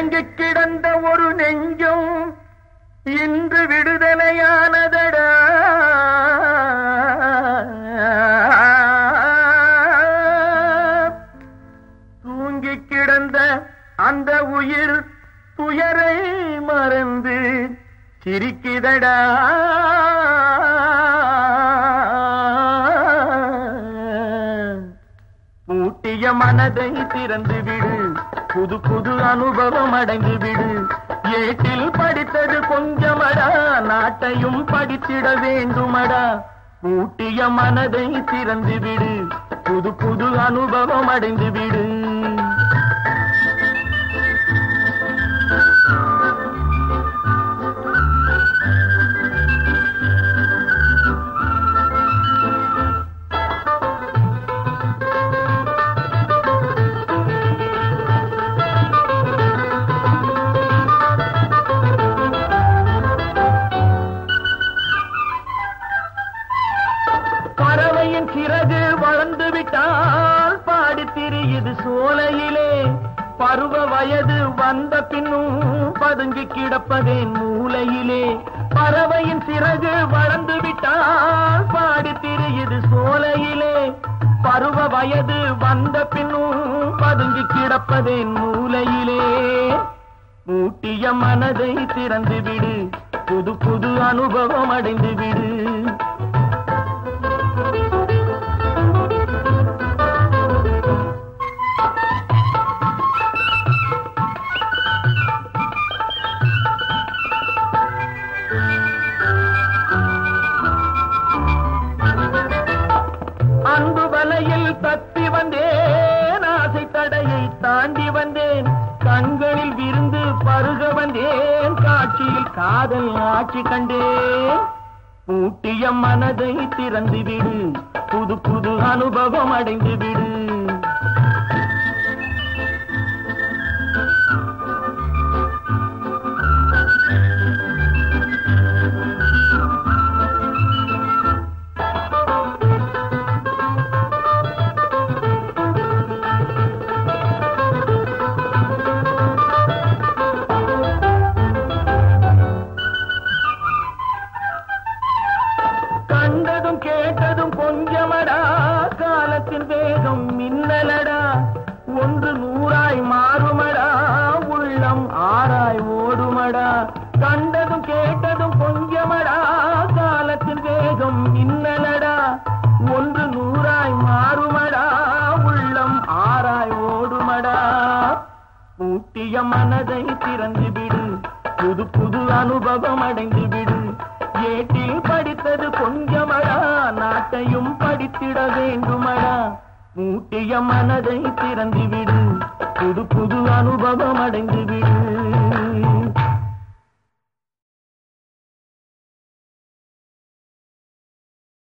ஏங்கி கிடந்த ஒரு நெஞ்சம் இன்று விடுதலையானதடா தூங்கி கிடந்த அந்த உயிர் துயரை மறந்து சிரிக்கிதடா பூட்டிய மனதை திறந்து விடு புது புது அனுபவம் அடைந்து விடு ஏட்டில் படித்தது கொஞ்சமடா நாட்டையும் படித்திட வேண்டுமடா பூட்டிய மனதை திறந்து விடு புது புது அனுபவம் அடைந்து விடு பறவையின் சிறகு வளர்ந்து விட்டால் பாடி திரியுது சோலையிலே பருவ வயது வந்த பின்னும் பதுங்கி கிடப்பதேன் மூலையிலே பறவையின் சிறகு வளர்ந்து விட்டால் பாடி திரியுது சோலையிலே பருவ வயது வந்த பின்னும் பதுங்கி கிடப்பதேன் மூலையிலே மூட்டிய மனதை திறந்து விடு புது புது அனுபவம் அடைந்து விடு அன்பு வலையில் தப்பி வந்தேன் ஆசை தடையை தாண்டி வந்தேன் கண்களில் விருந்து பருக வந்தேன் காட்சியில் காதல் ஆட்சி கண்டேன் பூட்டிய மனதை திறந்து விடு புது புது அனுபவம் அடைந்து விடு கண்டதும் கேட்டதும் கொஞ்சமடா காலத்தின் வேகம் மின்னலடா ஒன்று நூறாய் மாறுமடா உள்ளம் ஆறாய் ஓடுமடா கண்டதும் கேட்டதும் கொஞ்சமடா காலத்தின் வேகம் மின்னலடா ஒன்று நூறாய் மாறுமடா உள்ளம் ஆறாய் ஓடுமடா பூட்டிய மனதை திறந்து விடு புது புது அனுபவம் அடைந்து விடு ஏட்டில் படித்தது கொஞ்சமடா நாட்டையும் படித்திட வேண்டுமடா மூட்டிய மனதை திறந்து விடு புது புது அனுபவம் அடைந்து விடு